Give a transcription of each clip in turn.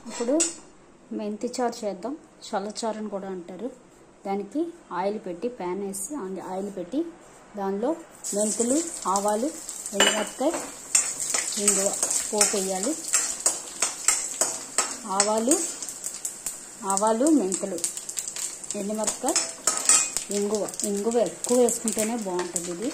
ఇప్పుడు మెంతి చారు చేద్దాం చల్లచారు అని కూడా అంటారు దానికి ఆయిల్ పెట్టి ప్యాన్ వేసి ఆ- ఆయిల్ పెట్టి దానిలో మెంతులు ఆవాలు ఎండుమిరపకాయ ఇంగువ పోపు వేయాలి ఆవాలు ఆవాలు మెంతులు ఎండుమిరపకాయ ఇంగువ ఇంగువ ఎక్కువ వేసుకుంటేనే బాగుంటుంది ఇది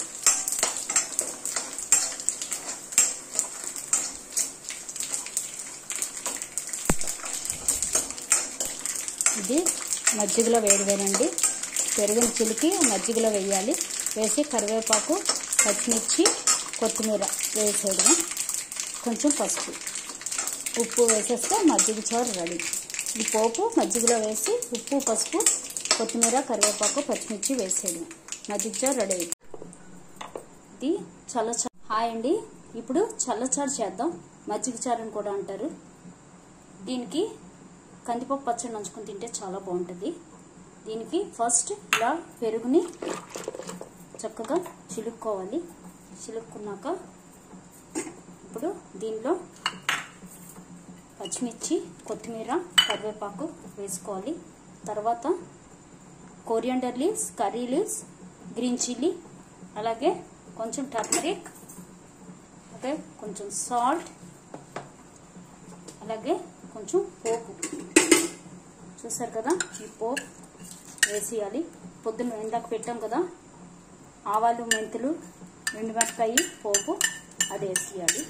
ఇది మజ్జిగలో వేడివేనండి పెరుగుని చిలికి మజ్జిగలో వేయాలి వేసి కరివేపాకు పచ్చిమిర్చి కొత్తిమీర వేసేయడం కొంచెం పసుపు ఉప్పు వేసేస్తే మజ్జిగ చారు రెడీ ఈ పోపు మజ్జిగలో వేసి ఉప్పు పసుపు కొత్తిమీర కరివేపాకు పచ్చిమిర్చి వేసేయడం మజ్జిగ చారు రెడీ అయింది ఇది చల్లచారు హాయ్ అండి ఇప్పుడు చల్లచారు చేద్దాం మజ్జిగ చారు అని కూడా అంటారు దీనికి కందిపప్పు పచ్చడి నంచుకొని తింటే చాలా బాగుంటుంది దీనికి ఫస్ట్ ఇలా పెరుగుని చక్కగా చిలుక్కోవాలి చిలుక్కున్నాక ఇప్పుడు దీనిలో పచ్చిమిర్చి కొత్తిమీర కరివేపాకు వేసుకోవాలి తర్వాత coriander leaves curry leaves green chilli అలాగే కొంచెం టర్మరిక్ అలాగే కొంచెం సాల్ట్ అలాగే కొంచెం పోపు చూసారు కదా ఈ పోపు వేసేయాలి పొద్దున్న ఇందాక పెట్టాం కదా ఆవాలు మెంతులు ఎండుమిరపకాయ పోపు అది వేసేయాలి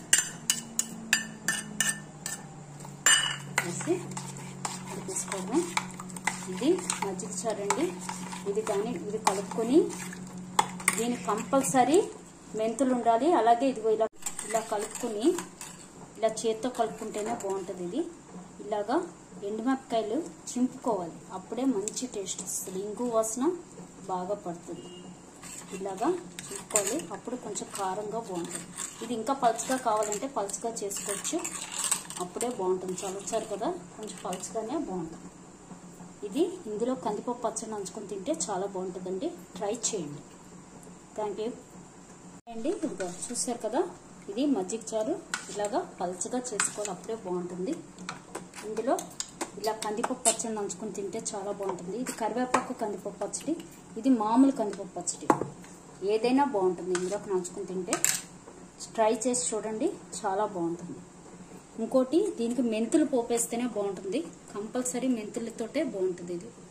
వేసి అది తీసుకోవడం ఇది మజ్జిగ చారండి ఇది కానీ ఇది కలుపుకొని దీనికి కంపల్సరీ మెంతులు ఉండాలి అలాగే ఇదిగో ఇలా ఇలా కలుపుకొని ఇలా చేత్తో కలుపుకుంటేనే బాగుంటుంది ఇది ఇలాగా ఎండుమిరపకాయలు చింపుకోవాలి అప్పుడే మంచి టేస్ట్ వస్తుంది ఇంగు వాసన బాగా పడుతుంది ఇలాగా చింపుకోవాలి అప్పుడు కొంచెం కారంగా బాగుంటుంది ఇది ఇంకా పలుచగా కావాలంటే పలుచగా చేసుకోవచ్చు అప్పుడే బాగుంటుంది చల్లచారు కదా కొంచెం పలుచగానే బాగుంటుంది ఇది ఇందులో కందిపప్పు పచ్చడి నంచుకొని తింటే చాలా బాగుంటుందండి ట్రై చేయండి థ్యాంక్ యూ అండి ఇదిగో చూసారు కదా ఇది మజ్జిగ చారు ఇలాగా పల్చగా చేసుకోవాలి అప్పుడే బాగుంటుంది ఇందులో ఇలా కందిపప్పు పచ్చడి నంచుకొని తింటే చాలా బాగుంటుంది ఇది కరివేపాకు కందిపప్పు పచ్చడి ఇది మామూలు కందిపప్పు పచ్చడి ఏదైనా బాగుంటుంది ఇందులోకి నంచుకొని తింటే ట్రై చేసి చూడండి చాలా బాగుంటుంది ఇంకోటి దీనికి మెంతులు పోపేస్తేనే బాగుంటుంది కంపల్సరీ మెంతులతోటే బాగుంటుంది ఇది